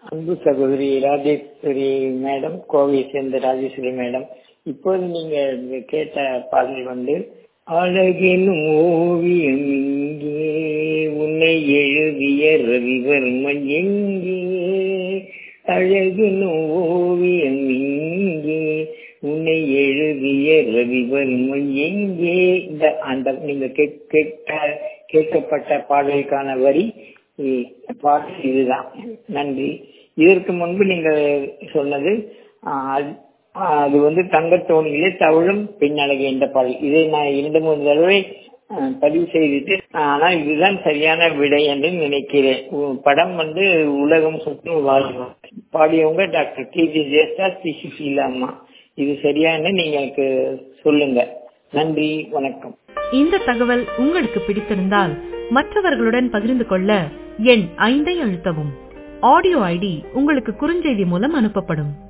அன்பு சகோதரி ராஜேஸ்வரி மேடம் கோவையை சேர்ந்த ராஜேஸ்வரி மேடம் இப்போது நீங்க கேட்ட பாடல் வந்து அழகெனும் ஓவியம் இங்கே உன்னை எழுதிய ரவிவர்மன் எங்கே அழகெனும் ஓவியம் இங்கே உன்னை எழுதிய ரவிவர்மன் எங்கே இந்த அந்த நீங்க கேட்க கேட்கப்பட்ட பாடலுக்கான வரி பாடல் இதுதான் நன்றி இதற்கு முன்பு நீங்க சொன்னது அது வந்து தங்கத்தோணியிலே தவழும் பின்னழகு என்ற பாடல் இதை நான் இரண்டு மூணு தடவை பதிவு செய்துட்டு ஆனா இதுதான் சரியான விடை என்று நினைக்கிறேன் படம் வந்து உலகம் சுற்றும் வாழ்வோம் பாடியவங்க doctor K J Yesudas P Susheela அம்மா இது சரியான நீங்க எனக்கு சொல்லுங்க நன்றி வணக்கம் இந்த தகவல் உங்களுக்கு பிடித்திருந்தால் மற்றவர்களுடன் பகிர்ந்து கொள்ள எண் ஐந்தை அழுத்தவும் ஆடியோ ஐடி உங்களுக்கு குறுஞ்செய்தி மூலம் அனுப்பப்படும்